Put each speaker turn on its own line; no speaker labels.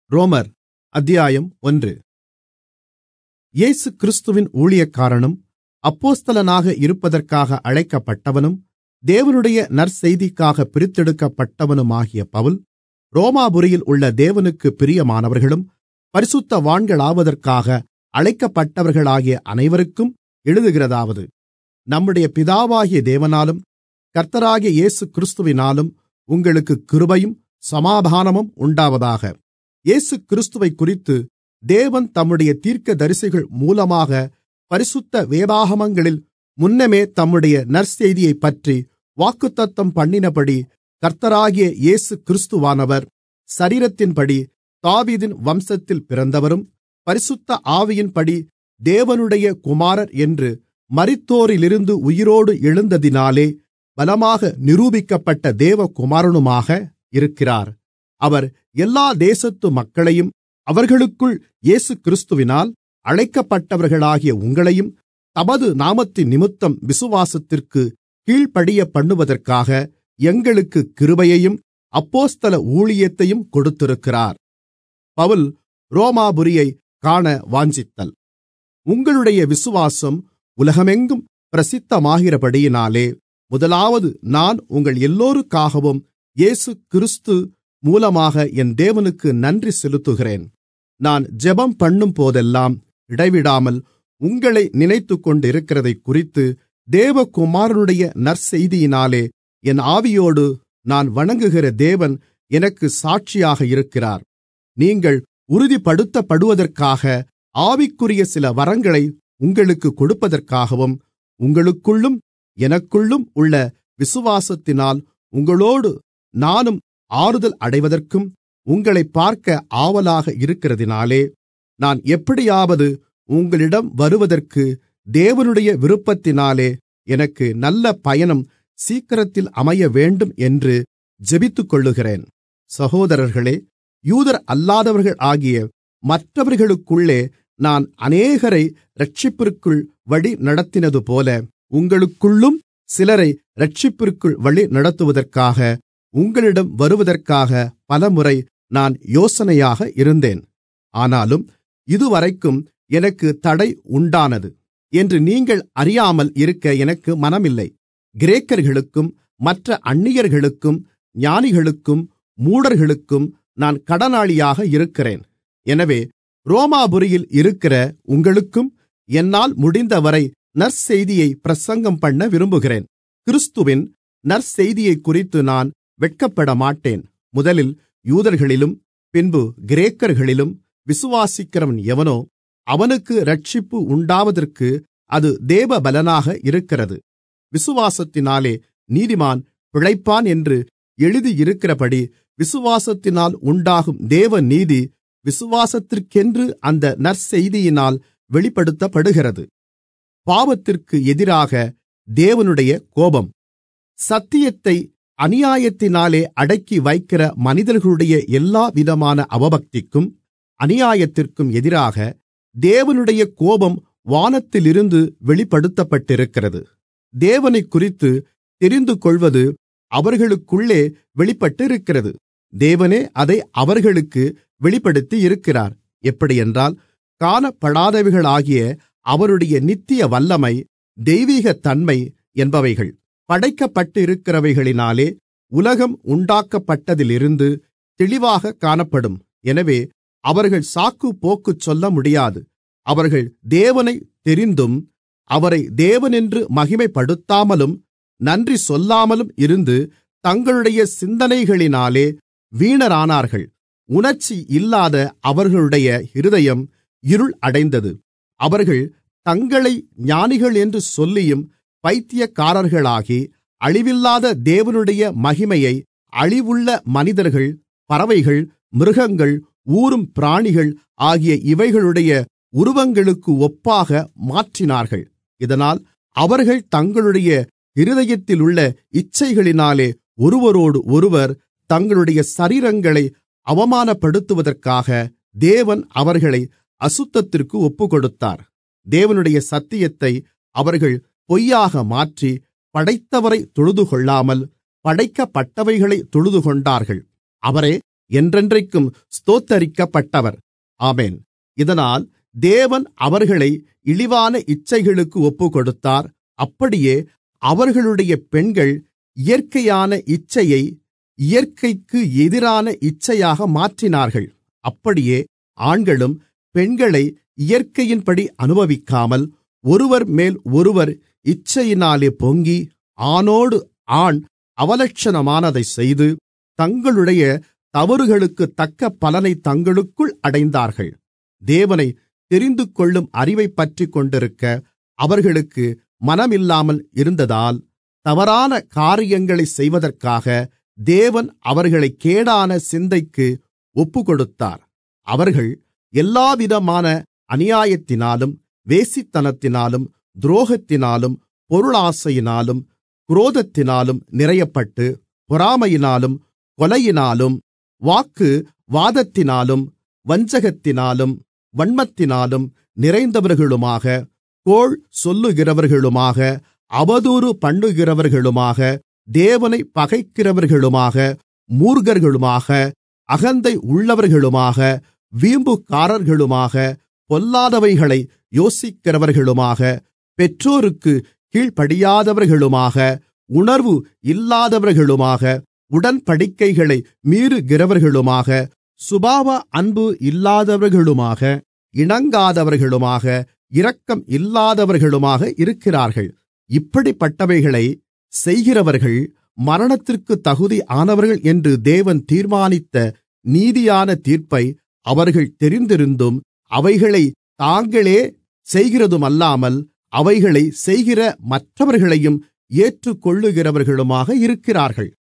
ரோமர் அத்தியாயம் ஒன்று இயேசுகிறிஸ்துவின் ஊழியக்காரனும் அப்போஸ்தலனாக இருப்பதற்காக அழைக்கப்பட்டவனும் தேவனுடைய நற்செய்திக்காகப் பிரித்தெடுக்கப்பட்டவனுமாகிய பவுல் ரோமாபுரியில் உள்ள தேவனுக்குப் பிரியமானவர்களும் பரிசுத்தவான்களாவதற்காக அழைக்கப்பட்டவர்களாகிய அனைவருக்கும் எழுதுகிறதாவது நம்முடைய பிதாவாகிய தேவனாலும் கர்த்தராகிய இயேசுகிறிஸ்துவினாலும் உங்களுக்குக் கிருபையும் சமாதானமும் உண்டாவதாக இயேசுகிறிஸ்துவைக்குறித்து தேவன் தம்முடைய தீர்க்கதரிசிகள் மூலமாக பரிசுத்த வேதாகமங்களில் முன்னமே தம்முடைய நற்செய்தியைப்பற்றி வாக்குத்தத்தம் பண்ணினபடி கர்த்தராகிய இயேசுகிறிஸ்துவானவர் சரீரத்தின்படி தாவீதின் வம்சத்தில் பிறந்தவரும் பரிசுத்த ஆவியின்படி தேவனுடைய குமாரர் என்று மரித்தோரிலிருந்து உயிரோடு எழுந்ததினாலே பலமாக நிரூபிக்கப்பட்ட தேவகுமாரனுமாக இருக்கிறார் அவர் எல்லா தேசத்து மக்களையும் அவர்களுக்குள் இயேசுகிறிஸ்துவினால் அழைக்கப்பட்டவர்களாகிய உங்களையும் தமது நாமத்தினிமித்தம் விசுவாசத்திற்குக் கீழ்ப்படியப்பண்ணுவதற்காக எங்களுக்குக் கிருபையையும் அப்போஸ்தல ஊழியத்தையும் கொடுத்திருக்கிறார் பவுல் ரோமாபுரியைக் காண வாஞ்சித்தல் உங்களுடைய விசுவாசம் உலகமெங்கும் பிரசித்தமாகிறபடியினாலே முதலாவது நான் உங்கள் எல்லோருக்காகவும் இயேசுகிறிஸ்து மூலமாக என் தேவனுக்கு நன்றி செலுத்துகிறேன் நான் ஜெபம் பண்ணும்போதெல்லாம் இடைவிடாமல் உங்களை நினைத்துக்கொண்டிருக்கிறதைக்குறித்து தேவகுமாரனுடைய நற்செய்தியினாலே என் ஆவியோடு நான் வணங்குகிற தேவன் எனக்கு சாட்சியாக இருக்கிறார் நீங்கள் உறுதிப்படுத்தப்படுவதற்காக ஆவிக்குரிய சில வரங்களை உங்களுக்குக் கொடுப்பதற்காகவும் உங்களுக்குள்ளும் எனக்குள்ளும் உள்ள விசுவாசத்தினால் உங்களோடு நானும் ஆறுதல் அடைவதற்கும் உங்களைப் பார்க்க ஆவலாக இருக்கிறதினாலே நான் எப்படியாவது உங்களிடம் வருவதற்கு தேவனுடைய விருப்பத்தினாலே எனக்கு நல்ல பயணம் சீக்கிரத்தில் அமையவேண்டும் என்று ஜெபித்துக்கொள்ளுகிறேன் சகோதரர்களே யூதர் அல்லாதவர்கள் ஆகிய மற்றவர்களுக்குள்ளே நான் அநேகரை இரட்சிப்பிற்குள் வழி நடத்தினதுபோல உங்களுக்குள்ளும் சிலரை இரட்சிப்பிற்குள் வழி நடத்துவதற்காக உங்களிடம் வருவதற்காக பலமுறை நான் யோசனையாக இருந்தேன் ஆனாலும் இதுவரைக்கும் எனக்கு தடை உண்டானது என்று நீங்கள் அறியாமல் இருக்க எனக்கு மனமில்லை கிரேக்கர்களுக்கும் மற்ற அந்நியர்களுக்கும் ஞானிகளுக்கும் மூடர்களுக்கும் நான் கடனாளியாக இருக்கிறேன் எனவே ரோமாபுரியில் இருக்கிற உங்களுக்கும் என்னால் முடிந்தவரை நற்செய்தியை பிரசங்கம் பண்ண விரும்புகிறேன் கிறிஸ்துவின் நற்செய்தியைக்குறித்து நான் வெட்கப்படமாட்டேன் முதலில் யூதர்களிலும் பின்பு கிரேக்கர்களிலும் விசுவாசிக்கிறவன் எவனோ அவனுக்கு இரட்சிப்பு உண்டாவதற்கு அது தேவபலனாக இருக்கிறது விசுவாசத்தினாலே நீதிமான் பிழைப்பான் என்று எழுதியிருக்கிறபடி விசுவாசத்தினால் உண்டாகும் தேவநீதி விசுவாசத்திற்கென்று அந்த நற்செய்தியினால் வெளிப்படுத்தப்படுகிறது பாவத்திற்கு எதிராக தேவனுடைய கோபம் சத்தியத்தை அநியாயத்தினாலே அடக்கி வைக்கிற மனிதர்களுடைய எல்லாவிதமான அவபக்திக்கும் அநியாயத்திற்கும் எதிராக தேவனுடைய கோபம் வானத்திலிருந்து வெளிப்படுத்தப்பட்டிருக்கிறது தேவனைக்குறித்து தெரிந்துகொள்வது அவர்களுக்குள்ளே வெளிப்பட்டிருக்கிறது தேவனே அதை அவர்களுக்கு வெளிப்படுத்தியிருக்கிறார் எப்படியென்றால் காணப்படாதவைகளாகிய அவருடைய நித்திய வல்லமை தெய்வீகத்தன்மை என்பவைகள் படைக்கப்பட்டிருக்கிறவைகளினாலே உலகம் உண்டாக்கப்பட்டதிலிருந்து தெளிவாக காணப்படும் எனவே அவர்கள் சாக்குப்போக்கு சொல்ல முடியாது அவர்கள் தேவனை தெரிந்தும் அவரை தேவனென்று மகிமைப்படுத்தாமலும் நன்றி சொல்லாமலும் இருந்து தங்களுடைய சிந்தனைகளினாலே வீணரானார்கள் உணர்ச்சி இல்லாத அவர்களுடைய இருதயம் இருள் அடைந்தது அவர்கள் தங்களை ஞானிகள் என்று சொல்லியும் பைத்தியக்காரர்களாகி அழிவில்லாத தேவனுடைய மகிமையை அழிவுள்ள மனிதர்கள் பறவைகள் மிருகங்கள் ஊரும் பிராணிகள் ஆகிய இவைகளுடைய உருவங்களுக்கு ஒப்பாக மாற்றினார்கள் இதனால் அவர்கள் தங்களுடைய இருதயத்திலுள்ள இச்சைகளினாலே ஒருவரோடு ஒருவர் தங்களுடைய சரீரங்களை அவமானப்படுத்துவதற்காக தேவன் அவர்களை அசுத்தத்திற்கு ஒப்புக்கொடுத்தார் தேவனுடைய சத்தியத்தை அவர்கள் பொய்யாக மாற்றி படைத்தவரை தொழுதுகொள்ளாமல் படைக்கப்பட்டவைகளை தொழுதுகொண்டார்கள் அவரே என்றென்றைக்கும் ஸ்தோத்தரிக்கப்பட்டவர் ஆமென் இதனால் தேவன் அவர்களை இழிவான இச்சைகளுக்கு ஒப்புக்கொடுத்தார் அப்படியே அவர்களுடைய பெண்கள் இயற்கையான இச்சையை இயற்கைக்கு எதிரான இச்சையாக மாற்றினார்கள் அப்படியே ஆண்களும் பெண்களை இயற்கையின்படி அனுபவிக்காமல் ஒருவர் மேல் ஒருவர் இச்சையினாலே பொங்கி ஆணோடு ஆண் அவலட்சணமானதைச் செய்து தங்களுடைய தவறுகளுக்குத் தக்க பலனை தங்களுக்குள் அடைந்தார்கள் தேவனை தெரிந்துகொள்ளும் அறிவைப் பற்றிக்கொண்டிருக்க அவர்களுக்கு மனமில்லாமல் இருந்ததால் தவறான காரியங்களைச் செய்வதற்காக தேவன் அவர்களைக் கேடான சிந்தைக்கு ஒப்புக்கொடுத்தார் அவர்கள் எல்லாவிதமான அநியாயத்தினாலும் வேசித்தனத்தினாலும் துரோகத்தினாலும் பொருளாசையினாலும் குரோதத்தினாலும் நிறையப்பட்டு பொறாமையினாலும் கொலையினாலும் வாக்கு வாதத்தினாலும் வஞ்சகத்தினாலும் வன்மத்தினாலும் நிறைந்தவர்களுமாக கோள் சொல்லுகிறவர்களுமாக அவதூறு பண்ணுகிறவர்களுமாக தேவனை பகைக்கிறவர்களுமாக மூர்க்கர்களுமாக அகந்தை உள்ளவர்களுமாக வீம்புக்காரர்களுமாக பொல்லாதவைகளை யோசிக்கிறவர்களுமாக பெற்றோருக்கு கீழ்ப்படியாதவர்களுமாக உணர்வு இல்லாதவர்களுமாக உடன்படிக்கைகளை மீறுகிறவர்களுமாக சுபாவ அன்பு இல்லாதவர்களுமாக இணங்காதவர்களுமாக இரக்கம் இல்லாதவர்களுமாக இருக்கிறார்கள் இப்படிப்பட்டவைகளை செய்கிறவர்கள் மரணத்திற்கு தகுதியானவர்கள் என்று தேவன் தீர்மானித்த நீதியான தீர்ப்பை அவர்கள் தெரிந்திருந்தும் அவைகளை தாங்களே செய்கிறதுமல்லாமல் அவைகளை செய்கிற மற்றவர்களையும் ஏற்றுக்கொள்ளுகிறவர்களுமாக இருக்கிறார்கள்